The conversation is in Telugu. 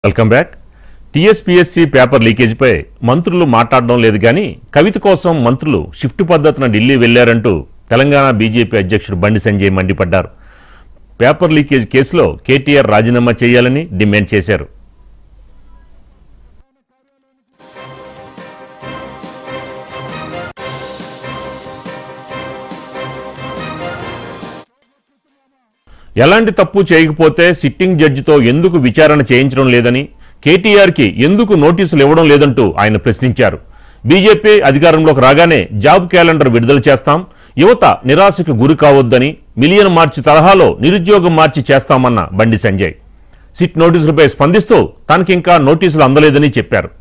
వెల్కమ్ బ్యాక్ టీఎస్పీఎస్సీ పేపర్ లీకేజీపై మంత్రులు మాట్లాడడం లేదు కానీ కవిత కోసం మంత్రులు షిఫ్ట్ పద్ధతిన ఢిల్లీ వెళ్లారంటూ తెలంగాణ బీజేపీ అధ్యక్షుడు బండి సంజయ్ మండిపడ్డారు పేపర్ లీకేజ్ కేసులో కేటీఆర్ రాజీనామా చేయాలని డిమాండ్ చేశారు ఎలాంటి తప్పు చేయకపోతే సిట్టింగ్ జడ్జితో ఎందుకు విచారణ చేయించడం లేదని కేటీఆర్కి ఎందుకు నోటీసులు ఇవ్వడం లేదంటూ ఆయన ప్రశ్నించారు బీజేపీ అధికారంలోకి రాగానే జాబ్ క్యాలెండర్ విడుదల చేస్తాం యువత నిరాశకు గురి కావద్దని మిలియన్ మార్చి తరహాలో నిరుద్యోగం మార్చి చేస్తామన్న బండి సంజయ్ సిట్ నోటీసులపై స్పందిస్తూ తనకింకా నోటీసులు అందలేదని చెప్పారు